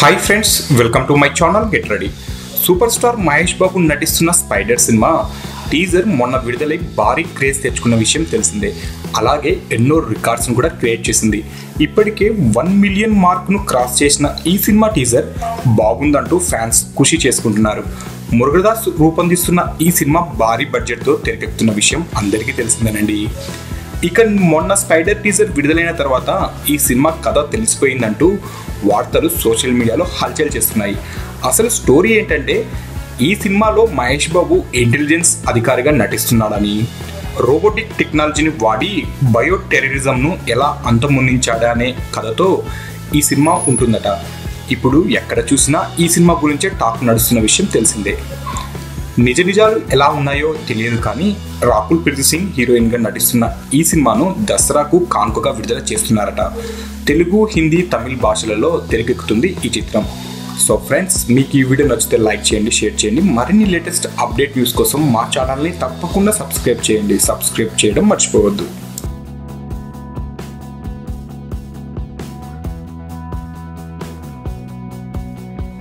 hi friends welcome to my channel get ready super star Mahesh Babu నటిస్తున్న Spyder cinema teaser మొన్న విడుదలై భారీ craze తెచ్చుకున్న విషయం తెలిసిందే అలాగే ఎన్నో రికార్డ్స్ను కూడా క్రియేట్ చేసింది ఇప్పటికే వన్ మిలియన్ మార్క్ను క్రాస్ చేసిన ఈ సినిమా టీజర్ బాగుందంటూ ఫ్యాన్స్ ఖుషి చేసుకుంటున్నారు మురుగదాస్ రూపొందిస్తున్న ఈ సినిమా భారీ బడ్జెట్తో తెరకెక్కుతున్న విషయం అందరికీ తెలిసిందేనండి ఇక మొన్న స్పైడర్ టీజర్ విడుదలైన తర్వాత ఈ సినిమా కథ తెలిసిపోయిందంటూ వార్తలు సోషల్ మీడియాలో హల్చల్ చేస్తున్నాయి అసలు స్టోరీ ఏంటంటే ఈ సినిమాలో మహేష్ బాబు ఇంటెలిజెన్స్ అధికారిగా నటిస్తున్నాడని రోబోటిక్ టెక్నాలజీని వాడి బయో టెర్రరిజంను ఎలా అంతమొందించాడా అనే కథతో ఈ సినిమా ఉంటుందట ఇప్పుడు ఎక్కడ చూసినా ఈ సినిమా గురించే టాక్ నడుస్తున్న విషయం తెలిసిందే నిజ నిజాలు ఎలా ఉన్నాయో తెలియదు కానీ రాకుల్ ప్రీతి సింగ్ హీరోయిన్ గా నటిస్తున్న ఈ సినిమాను దసరాకు కానుకగా విడుదల చేస్తున్నారట తెలుగు హిందీ తమిళ్ భాషలలో తెరకెక్కుతుంది ఈ చిత్రం సో ఫ్రెండ్స్ మీకు ఈ వీడియో నచ్చితే లైక్ చేయండి షేర్ చేయండి మరిన్ని లేటెస్ట్ అప్డేట్ న్యూస్ కోసం మా ఛానల్ని తప్పకుండా సబ్స్క్రైబ్ చేయండి సబ్స్క్రైబ్ చేయడం మర్చిపోవద్దు